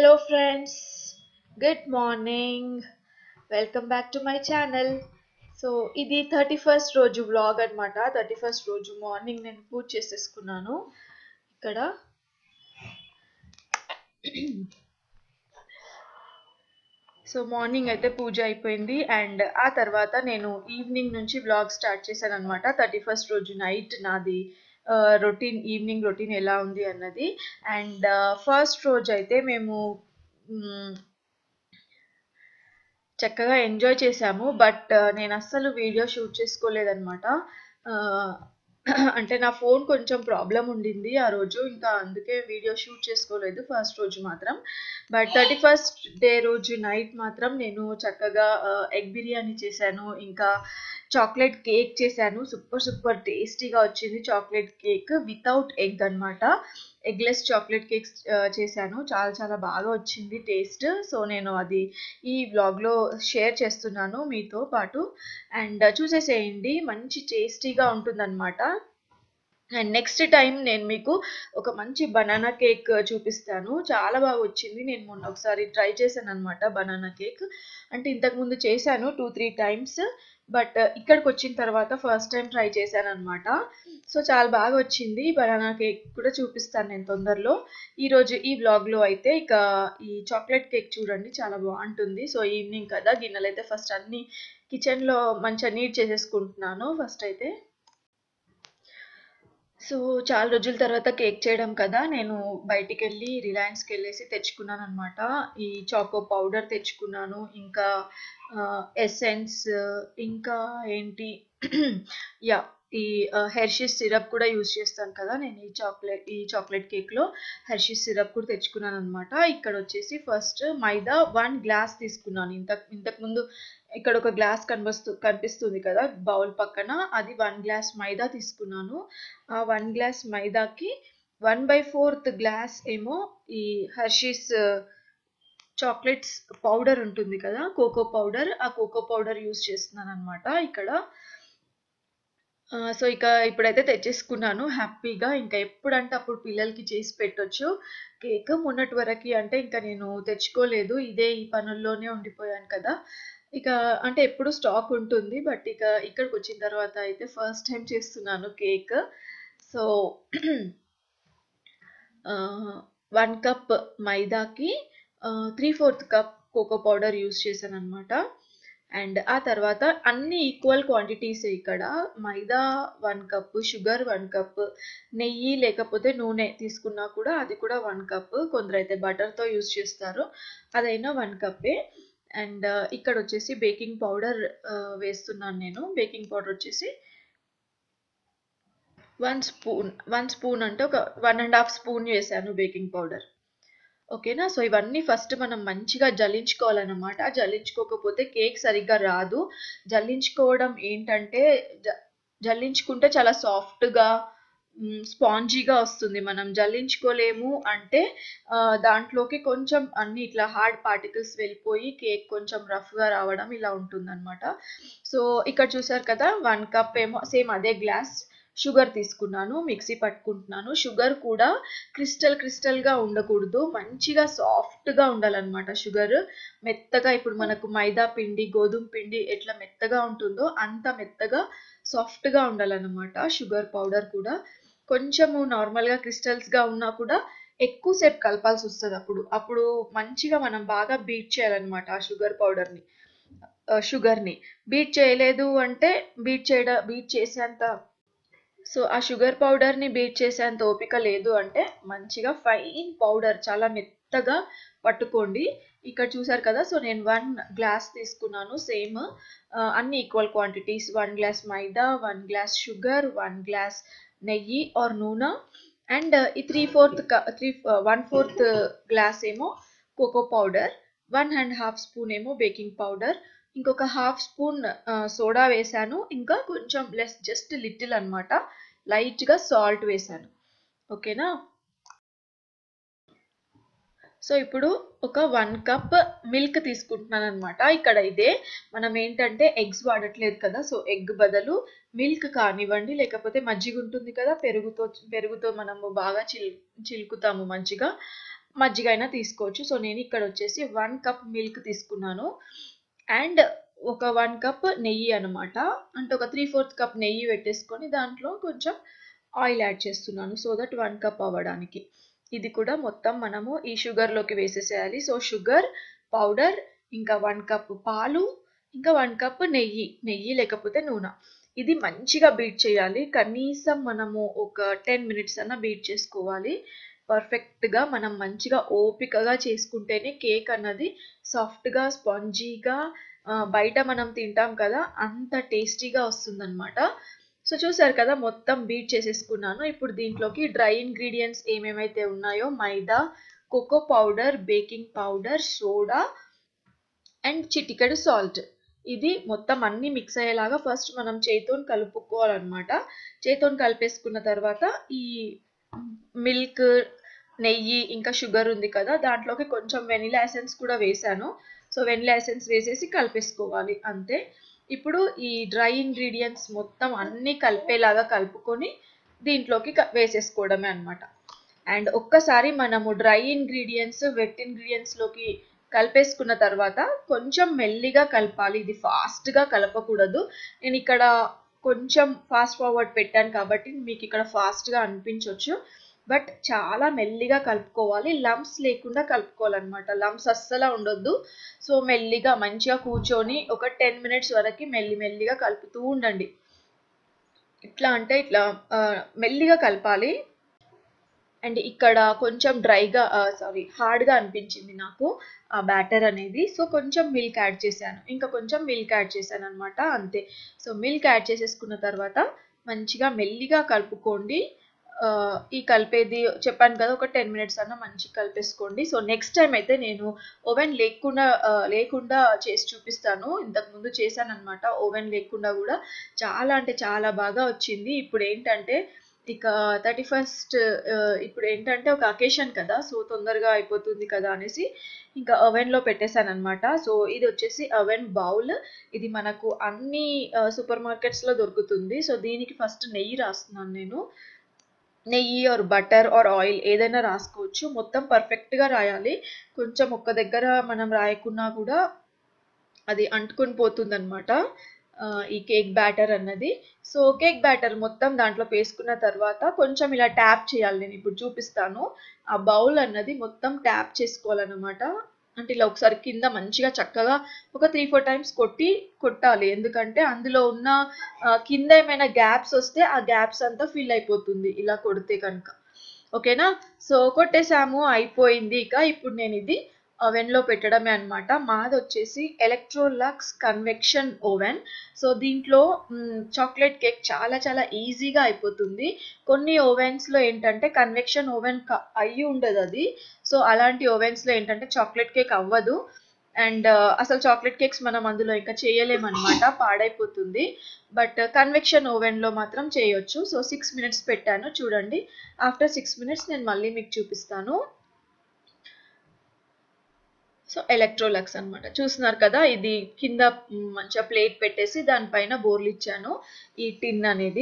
Hello friends, good morning. Welcome back to my channel so ఇది thirty first రోజు vlog అనమాట thirty first రోజు morning నేను పూజ చేసేసుకున్నాను ఇక్కడ సో మార్నింగ్ అయితే పూజ అయిపోయింది అండ్ ఆ తర్వాత నేను ఈవినింగ్ నుంచి వ్లాగ్ స్టార్ట్ చేశాను అనమాట థర్టీ ఫస్ట్ రోజు నైట్ నాది రొటీన్ ఈవినింగ్ రొటీన్ ఎలా ఉంది అన్నది అండ్ ఫస్ట్ రోజు అయితే మేము మ్, చక్కగా ఎంజాయ్ చేశాము బట్ నేను అస్సలు వీడియో షూట్ చేసుకోలేదన్నమాట ఆ, అంటే నా ఫోన్ కొంచెం ప్రాబ్లం ఉండింది ఆ రోజు ఇంకా అందుకే వీడియో షూట్ చేసుకోలేదు ఫస్ట్ రోజు మాత్రం బట్ థర్టీ ఫస్ట్ డే రోజు నైట్ మాత్రం నేను చక్కగా ఎగ్ బిర్యానీ చేశాను ఇంకా చాక్లెట్ కేక్ చేశాను సూపర్ సూపర్ టేస్టీగా వచ్చింది చాక్లెట్ కేక్ వితౌట్ ఎగ్ అన్నమాట ఎగ్లెస్ చాక్లెట్ కేక్స్ చేశాను చాలా చాలా బాగా వచ్చింది టేస్ట్ సో నేను అది ఈ వ్లాగ్లో షేర్ చేస్తున్నాను మీతో పాటు అండ్ చూసేసేయండి మంచి టేస్టీగా ఉంటుందన్నమాట అండ్ నెక్స్ట్ టైం నేను మీకు ఒక మంచి బనానా కేక్ చూపిస్తాను చాలా బాగా వచ్చింది నేను మొన్న ఒకసారి ట్రై చేశాను అనమాట బనానా కేక్ అంటే ఇంతకుముందు చేశాను టూ త్రీ టైమ్స్ బట్ ఇక్కడికి వచ్చిన తర్వాత ఫస్ట్ టైం ట్రై చేశాను అనమాట సో చాలా బాగా వచ్చింది బనానా కేక్ కూడా చూపిస్తాను నేను తొందరలో ఈరోజు ఈ వ్లాగ్లో అయితే ఇక ఈ చాక్లెట్ కేక్ చూడండి చాలా బాగుంటుంది సో ఈవినింగ్ కదా గిన్నెలు అయితే ఫస్ట్ అన్ని కిచెన్లో మంచిగా నీట్ చేసేసుకుంటున్నాను ఫస్ట్ అయితే సో చాలా రోజుల తర్వాత కేక్ చేయడం కదా నేను బయటికి వెళ్ళి రిలయన్స్కి వెళ్ళేసి తెచ్చుకున్నాను అనమాట ఈ చాకో పౌడర్ తెచ్చుకున్నాను ఇంకా ఎసెన్స్ ఇంకా ఏంటి యా ఈ హెర్షీస్ సిరప్ కూడా యూజ్ చేస్తాను కదా నేను ఈ చాక్లెట్ ఈ చాక్లెట్ కేక్లో హెర్షీస్ సిరప్ కూడా తెచ్చుకున్నాను అనమాట ఇక్కడ వచ్చేసి ఫస్ట్ మైదా వన్ గ్లాస్ తీసుకున్నాను ఇంత ఇంతకుముందు ఇక్కడ ఒక గ్లాస్ కనిపిస్తూ కనిపిస్తుంది కదా బౌల్ పక్కన అది వన్ గ్లాస్ మైదా తీసుకున్నాను ఆ వన్ గ్లాస్ మైదాకి వన్ బై ఫోర్త్ గ్లాస్ ఏమో ఈ హర్షీస్ చాక్లెట్స్ పౌడర్ ఉంటుంది కదా కోకో పౌడర్ ఆ కోకో పౌడర్ యూస్ చేస్తున్నాను అనమాట ఇక్కడ సో ఇక ఇప్పుడైతే తెచ్చేసుకున్నాను హ్యాపీగా ఇంకా ఎప్పుడంటే అప్పుడు పిల్లలకి చేసి పెట్టొచ్చు కేక్ మొన్నటి వరకు అంటే ఇంకా నేను తెచ్చుకోలేదు ఇదే ఈ పనుల్లోనే ఉండిపోయాను కదా ఇక అంటే ఎప్పుడు స్టాక్ ఉంటుంది బట్ ఇక ఇక్కడికి వచ్చిన తర్వాత అయితే ఫస్ట్ టైం చేస్తున్నాను కేక్ సో వన్ కప్ మైదాకి three fourth cup cocoa powder use చేశాను అనమాట అండ్ ఆ తర్వాత అన్ని ఈక్వల్ క్వాంటిటీస్ ఇక్కడ మైదా one cup sugar one cup నెయ్యి లేకపోతే నూనె తీసుకున్నా కూడా అది కూడా వన్ కప్ కొందరైతే బటర్తో యూస్ చేస్తారు అదైనా వన్ కప్పే అండ్ ఇక్కడ వచ్చేసి బేకింగ్ పౌడర్ వేస్తున్నాను నేను బేకింగ్ పౌడర్ వచ్చేసి వన్ స్పూన్ వన్ స్పూన్ అంటే ఒక వన్ అండ్ హాఫ్ స్పూన్ వేసాను బేకింగ్ పౌడర్ ఓకేనా సో ఇవన్నీ ఫస్ట్ మనం మంచిగా జల్లించుకోవాలన్నమాట జల్లించుకోకపోతే కేక్ సరిగ్గా రాదు జల్లించుకోవడం ఏంటంటే జల్లించుకుంటే చాలా సాఫ్ట్గా స్పాంజీగా వస్తుంది మనం జల్లించుకోలేము అంటే దాంట్లోకి కొంచెం అన్ని ఇట్లా హార్డ్ పార్టికల్స్ వెళ్ళిపోయి కేక్ కొంచెం రఫ్గా రావడం ఇలా ఉంటుందన్నమాట సో ఇక్కడ చూసారు కదా వన్ కప్ ఏమో సేమ్ అదే గ్లాస్ షుగర్ తీసుకున్నాను మిక్సీ పట్టుకుంటున్నాను షుగర్ కూడా క్రిస్టల్ క్రిస్టల్గా ఉండకూడదు మంచిగా సాఫ్ట్గా ఉండాలన్నమాట షుగర్ మెత్తగా ఇప్పుడు మనకు మైదా పిండి గోధుమ పిండి ఎట్లా మెత్తగా ఉంటుందో అంత మెత్తగా సాఫ్ట్గా ఉండాలన్నమాట షుగర్ పౌడర్ కూడా కొంచెము నార్మల్గా క్రిస్టల్స్గా ఉన్నా కూడా ఎక్కువసేపు కలపాల్సి వస్తుంది అప్పుడు అప్పుడు మంచిగా మనం బాగా బీట్ చేయాలన్నమాట ఆ షుగర్ పౌడర్ని షుగర్ని బీట్ చేయలేదు అంటే బీట్ చేయడం బీట్ చేసేంత సో ఆ షుగర్ పౌడర్ని బీట్ చేసేంత ఓపిక లేదు అంటే మంచిగా ఫైన్ పౌడర్ చాలా మెత్తగా పట్టుకోండి ఇక్కడ చూసారు కదా సో నేను వన్ గ్లాస్ తీసుకున్నాను సేమ్ అన్ని ఈక్వల్ క్వాంటిటీస్ వన్ గ్లాస్ మైదా one glass sugar one glass నెయ్యి ఆర్ నూనె అండ్ ఈ three fourth three one fourth glass ఏమో cocoa powder one and half spoon ఏమో బేకింగ్ పౌడర్ ఇంకొక హాఫ్ స్పూన్ సోడా వేసాను ఇంకా కొంచెం లెస్ జస్ట్ లిటిల్ అనమాట లైట్గా సాల్ట్ వేసాను ఓకేనా సో ఇప్పుడు ఒక వన్ కప్ మిల్క్ తీసుకుంటున్నాను అనమాట ఇక్కడ ఇదే మనం ఏంటంటే ఎగ్స్ వాడట్లేదు కదా సో ఎగ్ బదులు మిల్క్ కానివ్వండి లేకపోతే మజ్జిగ ఉంటుంది కదా పెరుగుతో పెరుగుతో మనము బాగా చిల్ చిలుకుతాము మంచిగా మజ్జిగ అయినా తీసుకోవచ్చు సో నేను ఇక్కడ వచ్చేసి వన్ కప్ మిల్క్ తీసుకున్నాను అండ్ ఒక వన్ కప్ నెయ్యి అనమాట అంటే ఒక త్రీ ఫోర్త్ కప్ నెయ్యి పెట్టేసుకొని దాంట్లో కొంచెం ఆయిల్ యాడ్ చేస్తున్నాను సో దట్ వన్ కప్ అవ్వడానికి ఇది కూడా మొత్తం మనము ఈ షుగర్లోకి వేసేసేయాలి సో షుగర్ పౌడర్ ఇంకా వన్ కప్ పాలు ఇంకా వన్ కప్ నెయ్యి నెయ్యి లేకపోతే నూనె ఇది మంచిగా బీట్ చేయాలి కనీసం మనము ఒక టెన్ మినిట్స్ అన్న బీట్ చేసుకోవాలి పర్ఫెక్ట్గా మనం మంచిగా ఓపికగా చేసుకుంటేనే కేక్ అన్నది సాఫ్ట్గా స్పాంజీగా బయట మనం తింటాం కదా అంత టేస్టీగా వస్తుందన్నమాట సో చూసారు కదా మొత్తం బీట్ చేసేసుకున్నాను ఇప్పుడు దీంట్లోకి డ్రై ఇంగ్రీడియంట్స్ ఏమేమైతే ఉన్నాయో మైదా cocoa powder baking powder soda and చిటికెడు సాల్ట్ ఇది మొత్తం అన్ని మిక్స్ అయ్యేలాగా ఫస్ట్ మనం చేతితో కలుపుకోవాలన్నమాట చేతితో కలిపేసుకున్న తర్వాత ఈ మిల్క్ నెయ్యి ఇంకా షుగర్ ఉంది కదా దాంట్లోకి కొంచెం వెనిలా ఎసెన్స్ కూడా వేసాను సో వెనిలా ఎసెన్స్ వేసేసి కలిపేసుకోవాలి అంతే ఇప్పుడు ఈ డ్రై ఇంగ్రీడియంట్స్ మొత్తం అన్నీ కలిపేలాగా కలుపుకొని దీంట్లోకి వేసేసుకోవడమే అనమాట అండ్ ఒక్కసారి మనము డ్రై ఇంగ్రీడియంట్స్ వెట్ ఇంగ్రీడియంట్స్లోకి కలిపేసుకున్న తర్వాత కొంచెం మెల్లిగా కలపాలి ఇది ఫాస్ట్గా కలపకూడదు నేను ఇక్కడ కొంచెం ఫాస్ట్ ఫార్వర్డ్ పెట్టాను కాబట్టి మీకు ఇక్కడ ఫాస్ట్గా అనిపించవచ్చు బట్ చాలా మెల్లిగా కలుపుకోవాలి లంప్స్ లేకుండా కలుపుకోవాలన్నమాట లంప్స్ అస్సలు ఉండొద్దు సో మెల్లిగా మంచిగా కూర్చొని ఒక టెన్ మినిట్స్ వరకు మెల్లి మెల్లిగా కలుపుతూ ఉండండి ఇట్లా అంటే ఇట్లా మెల్లిగా కలపాలి అండ్ ఇక్కడ కొంచెం డ్రైగా సారీ హార్డ్గా అనిపించింది నాకు ఆ బ్యాటర్ అనేది సో కొంచెం మిల్క్ యాడ్ చేశాను ఇంకా కొంచెం మిల్క్ యాడ్ చేశాను అనమాట అంతే సో మిల్క్ యాడ్ చేసేసుకున్న తర్వాత మంచిగా మెల్లిగా కలుపుకోండి ఈ కలిపేది చెప్పాను కదా ఒక టెన్ మినిట్స్ అన్న మంచిగా కలిపేసుకోండి సో నెక్స్ట్ టైం అయితే నేను ఓవెన్ లేకుండా లేకుండా చేసి చూపిస్తాను ఇంతకుముందు చేశాను అనమాట ఓవెన్ లేకుండా కూడా చాలా అంటే చాలా బాగా వచ్చింది ఇప్పుడు ఏంటంటే ఇక థర్టీ ఫస్ట్ ఇప్పుడు ఏంటంటే ఒక అకేషన్ కదా సో తొందరగా అయిపోతుంది కదా అనేసి ఇంకా ఓవెన్లో పెట్టేశాను అనమాట సో ఇది వచ్చేసి ఓవెన్ బౌల్ ఇది మనకు అన్ని సూపర్ మార్కెట్స్లో దొరుకుతుంది సో దీనికి ఫస్ట్ నెయ్యి రాస్తున్నాను నేను నెయ్యి ఆర్ బటర్ ఆర్ ఆయిల్ ఏదైనా రాసుకోవచ్చు మొత్తం పర్ఫెక్ట్గా రాయాలి కొంచెం ఒక్క దగ్గర మనం రాయకున్నా కూడా అది అంటుకొని పోతుంది అనమాట ఈ కేక్ బ్యాటర్ అన్నది సో కేక్ బ్యాటర్ మొత్తం దాంట్లో వేసుకున్న తర్వాత కొంచెం ఇలా ట్యాప్ చేయాలి నేను ఇప్పుడు చూపిస్తాను ఆ బౌల్ అన్నది మొత్తం ట్యాప్ చేసుకోవాలన్నమాట అంటే ఇలా ఒకసారి కింద మంచిగా చక్కగా ఒక త్రీ ఫోర్ టైమ్స్ కొట్టి కొట్టాలి ఎందుకంటే అందులో ఉన్న కింద ఏమైనా గ్యాప్స్ వస్తే ఆ గ్యాప్స్ అంతా ఫిల్ అయిపోతుంది ఇలా కొడితే కనుక ఓకేనా సో కొట్టేసాము అయిపోయింది ఇక ఇప్పుడు నేను ఇది ఓవెన్లో పెట్టడమే అనమాట మాది వచ్చేసి ఎలక్ట్రోలక్స్ కన్వెక్షన్ ఓవెన్ సో దీంట్లో చాక్లెట్ కేక్ చాలా చాలా ఈజీగా అయిపోతుంది కొన్ని ఓవెన్స్లో ఏంటంటే కన్వెక్షన్ ఓవెన్ అయ్యి ఉండదు అది సో అలాంటి ఓవెన్స్లో ఏంటంటే చాక్లెట్ కేక్ అవ్వదు అండ్ అసలు చాక్లెట్ కేక్స్ మనం అందులో ఇంకా చేయలేమన్నమాట పాడైపోతుంది బట్ కన్వెక్షన్ ఓవెన్లో మాత్రం చేయొచ్చు సో సిక్స్ మినిట్స్ పెట్టాను చూడండి ఆఫ్టర్ సిక్స్ మినిట్స్ నేను మళ్ళీ మీకు చూపిస్తాను సో ఎలక్ట్రోలక్స్ అనమాట చూస్తున్నారు కదా ఇది కింద మంచిగా ప్లేట్ పెట్టేసి దానిపైన బోర్లు ఇచ్చాను ఈ టిన్ అనేది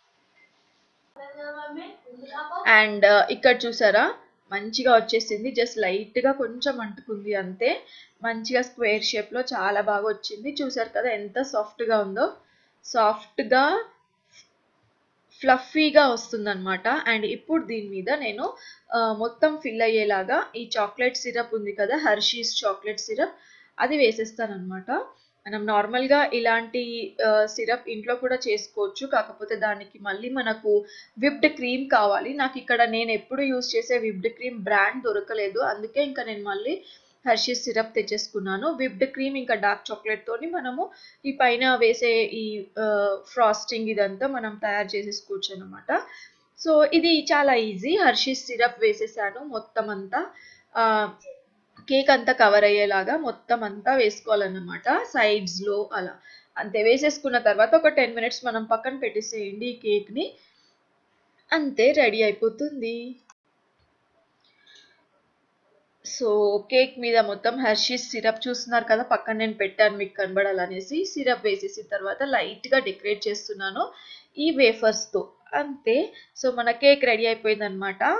అండ్ ఇక్కడ చూసారా మంచిగా వచ్చేసింది జస్ట్ లైట్గా కొంచెం అంటుకుంది అంతే మంచిగా స్క్వేర్ షేప్లో చాలా బాగా వచ్చింది చూసారు కదా ఎంత సాఫ్ట్గా ఉందో సాఫ్ట్గా ఫ్లఫీగా వస్తుందన్నమాట అండ్ ఇప్పుడు దీని మీద నేను మొత్తం ఫిల్ అయ్యేలాగా ఈ చాక్లెట్ సిరప్ ఉంది కదా హర్షీస్ చాక్లెట్ సిరప్ అది వేసేస్తానమాట మనం నార్మల్గా ఇలాంటి సిరప్ ఇంట్లో కూడా చేసుకోవచ్చు కాకపోతే దానికి మళ్ళీ మనకు విప్డ్ క్రీమ్ కావాలి నాకు ఇక్కడ నేను ఎప్పుడు యూజ్ చేసే విప్డ్ క్రీమ్ బ్రాండ్ దొరకలేదు అందుకే ఇంకా నేను మళ్ళీ హర్షీస్ సిరప్ తెచ్చేసుకున్నాను విప్డ్ క్రీమ్ ఇంకా డార్క్ చాక్లెట్ తోని మనము ఈ పైన వేసే ఈ ఫ్రాస్టింగ్ ఇదంతా మనం తయారు చేసేసుకోవచ్చు అనమాట సో ఇది చాలా ఈజీ హర్షీస్ సిరప్ వేసేసాను మొత్తం అంతా కేక్ అంతా కవర్ అయ్యేలాగా మొత్తం అంతా వేసుకోవాలన్నమాట సైడ్స్లో అలా అంతే వేసేసుకున్న తర్వాత ఒక టెన్ మినిట్స్ మనం పక్కన పెట్టేసేయండి ఈ కేక్ని అంతే రెడీ అయిపోతుంది సో కేక్ మీద మొత్తం హర్షీస్ సిరప్ చూస్తున్నారు కదా పక్కన నేను పెట్టాను మీకు కనబడాలనేసి సిరప్ వేసేసిన తర్వాత లైట్గా డెకరేట్ చేస్తున్నాను ఈ వేఫర్స్తో అంతే సో మన కేక్ రెడీ అయిపోయింది అనమాట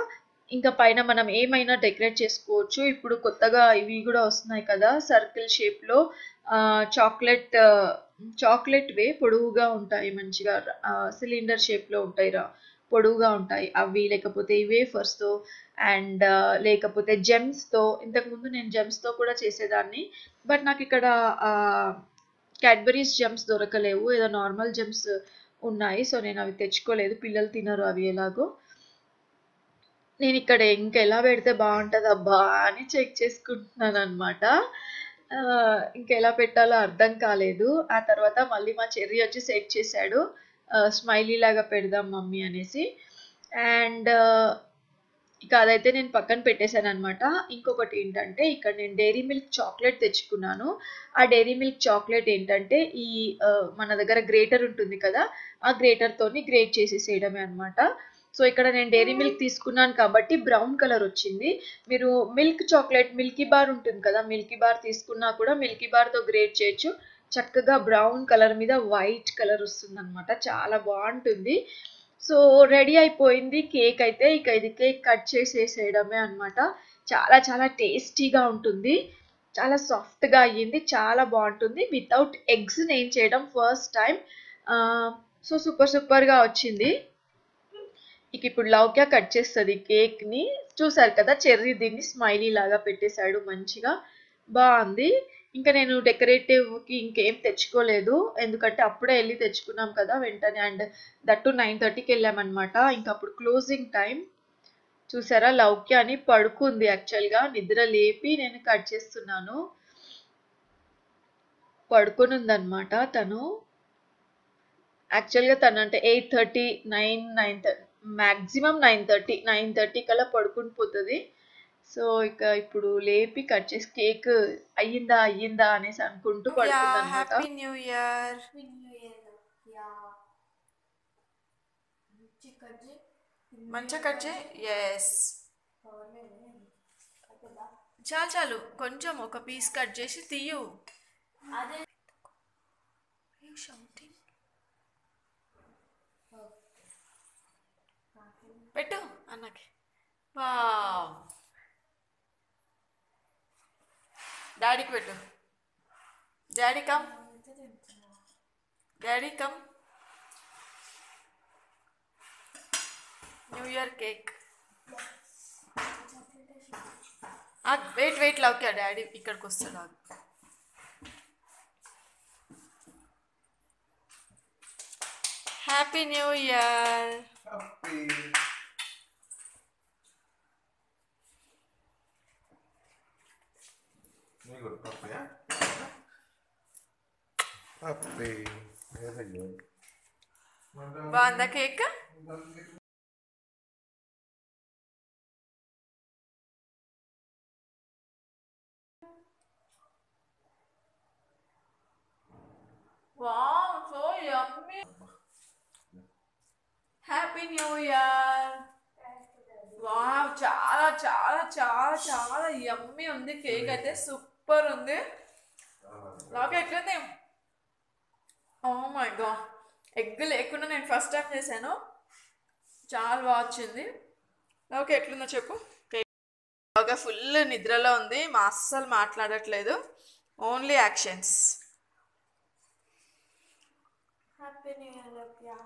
ఇంకా పైన మనం ఏమైనా డెకరేట్ చేసుకోవచ్చు ఇప్పుడు కొత్తగా ఇవి కూడా వస్తున్నాయి కదా సర్కిల్ షేప్లో చాక్లెట్ చాక్లెట్ వే పొడవుగా ఉంటాయి మంచిగా సిలిండర్ షేప్లో ఉంటాయి రా పొడవుగా ఉంటాయి అవి లేకపోతే ఈ వేఫర్స్తో అండ్ లేకపోతే జెమ్స్తో ఇంతకుముందు నేను జెమ్స్తో కూడా చేసేదాన్ని బట్ నాకు ఇక్కడ క్యాడ్బరీస్ జెమ్స్ దొరకలేవు ఏదో నార్మల్ జెమ్స్ ఉన్నాయి సో నేను అవి తెచ్చుకోలేదు పిల్లలు తినరు అవి ఎలాగో నేను ఇక్కడ ఇంకా ఎలా పెడితే బాగుంటుంది అబ్బా అని చెక్ చేసుకుంటున్నాను అనమాట ఇంకెలా పెట్టాలో అర్థం కాలేదు ఆ తర్వాత మళ్ళీ మా చెర్రీ వచ్చి సెట్ చేశాడు స్మైలీ లాగా పెడదాం మమ్మీ అనేసి అండ్ ఇక అదైతే నేను పక్కన పెట్టేశాను అనమాట ఇంకొకటి ఏంటంటే ఇక్కడ నేను డైరీ మిల్క్ చాక్లెట్ తెచ్చుకున్నాను ఆ డైరీ మిల్క్ చాక్లెట్ ఏంటంటే ఈ మన దగ్గర గ్రేటర్ ఉంటుంది కదా ఆ గ్రేటర్తోని గ్రేట్ చేసేసేయడమే అనమాట సో ఇక్కడ నేను డైరీ మిల్క్ తీసుకున్నాను కాబట్టి బ్రౌన్ కలర్ వచ్చింది మీరు మిల్క్ చాక్లెట్ మిల్కీ బార్ ఉంటుంది కదా మిల్కీ బార్ తీసుకున్నా కూడా మిల్కీ బార్తో గ్రేట్ చేయొచ్చు చక్కగా బ్రౌన్ కలర్ మీద వైట్ కలర్ వస్తుంది అనమాట చాలా బాగుంటుంది సో రెడీ అయిపోయింది కేక్ అయితే ఇక ఇది కేక్ కట్ చేసేసేయడమే అనమాట చాలా చాలా టేస్టీగా ఉంటుంది చాలా సాఫ్ట్గా అయ్యింది చాలా బాగుంటుంది వితౌట్ ఎగ్స్ నేను చేయడం ఫస్ట్ టైం సో సూపర్ సూపర్గా వచ్చింది ఇక ఇప్పుడు లౌక్యా కట్ చేస్తుంది కేక్ని చూసారు కదా చెర్రీ దీన్ని స్మైలీ లాగా పెట్టేశాడు మంచిగా బాగుంది ఇంకా నేను డెకరేటివ్కి ఇంకేం తెచ్చుకోలేదు ఎందుకంటే అప్పుడే వెళ్ళి తెచ్చుకున్నాం కదా వెంటనే అండ్ దట్టు నైన్ థర్టీకి వెళ్ళామన్నమాట ఇంకా అప్పుడు క్లోజింగ్ టైం చూసారా లౌక్య అని పడుకుంది యాక్చువల్గా నిద్ర లేపి నేను కట్ చేస్తున్నాను పడుకొని ఉందన్నమాట తను యాక్చువల్గా తను అంటే eight thirty nine nine maximum nine thirty nine thirty కల్లా పడుకుని పోతుంది సో ఇక ఇప్పుడు లేపి కట్ చేసి కేక్ అయ్యిందా అయ్యిందా అనేసి అనుకుంటూ పడుతుంది అనమాట హ్యాపీ న్యూ ఇయర్ మంచిగా కట్ చేయి ఎస్ చాలు చాలు కొంచెం ఒక పీస్ కట్ చేసి తీయు షౌటింగ్ పెట్టు అన్నకి వావ్ డాడీకి పెట్టు daddy come daddy come new year cake wait wait okay daddy ఇక్కడికి వస్తాడు ఆగు. Happy new year Happy. Very good, Papa, yeah? Happy. Very good. బాగుందా cake wow so yummy happy new year wow చాలా చాలా చాలా చాలా యమ్మీ ఉంది కేక్ అయితే సూపర్ ఉంది నాకు ఎట్లుంది ఓ మై గా ఎగ్ లేకుండా నేను ఫస్ట్ టైం చేశాను చాలా బాగా వచ్చింది ఓకే ఎట్లుందో చెప్పు బాగా ఫుల్ నిద్రలో ఉంది మా అస్సలు మాట్లాడట్లేదు only actions happy new year love ya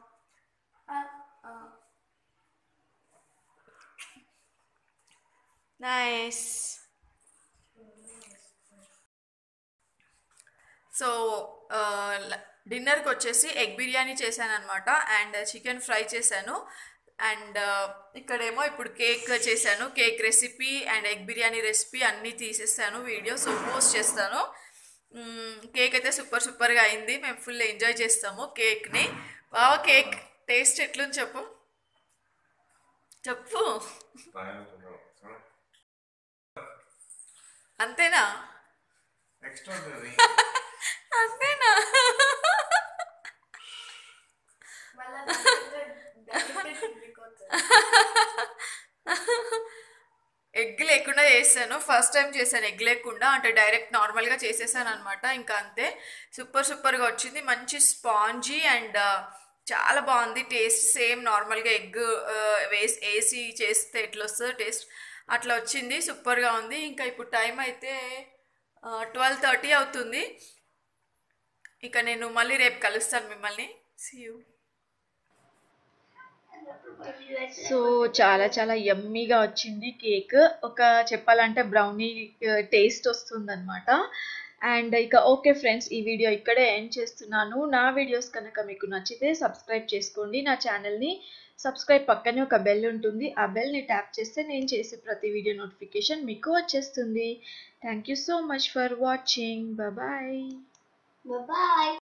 nice so డిన్నర్కి వచ్చేసి ఎగ్ బిర్యానీ చేశాను అనమాట అండ్ చికెన్ ఫ్రై చేశాను అండ్ ఇక్కడేమో ఇప్పుడు కేక్ చేశాను cake recipe and egg biryani recipe అన్నీ తీసేస్తాను వీడియో సో పోస్ట్ చేస్తాను కేక్ అయితే సూపర్ సూపర్గా అయింది మేము ఫుల్ ఎంజాయ్ చేస్తాము కేక్ని బాగా కేక్ టేస్ట్ ఎట్లుంది చెప్పు చెప్పు అంతేనా Extraordinary. అంతేనా ఎగ్ లేకుండా చేశాను ఫస్ట్ టైం చేశాను ఎగ్ లేకుండా అంటే డైరెక్ట్ నార్మల్గా చేసేసాను అనమాట ఇంకా అంతే సూపర్ సూపర్గా వచ్చింది మంచి స్పాంజీ అండ్ చాలా బాగుంది టేస్ట్ సేమ్ నార్మల్గా ఎగ్ వేసి వేసి చేస్తే ఎట్లా వస్తుందో టేస్ట్ అట్లా వచ్చింది సూపర్గా ఉంది ఇంకా ఇప్పుడు టైం అయితే ట్వెల్వ్ థర్టీ అవుతుంది ఇక నేను మళ్ళీ రేపు కలుస్తాను మిమ్మల్ని సీ యూ సో చాలా చాలా యమ్మీగా వచ్చింది కేక్ ఒక చెప్పాలంటే బ్రౌనీ టేస్ట్ వస్తుంది అనమాట అండ్ ఇక ఓకే ఫ్రెండ్స్ ఈ వీడియో ఇక్కడే ఎండ్ చేస్తున్నాను నా వీడియోస్ కనుక మీకు నచ్చితే సబ్స్క్రైబ్ చేసుకోండి నా ఛానల్ని సబ్స్క్రైబ్ పక్కనే ఒక బెల్ ఉంటుంది ఆ బెల్ని ట్యాప్ చేస్తే నేను చేసే ప్రతి వీడియో నోటిఫికేషన్ మీకు వచ్చేస్తుంది thank you so much for watching bye Bye bye.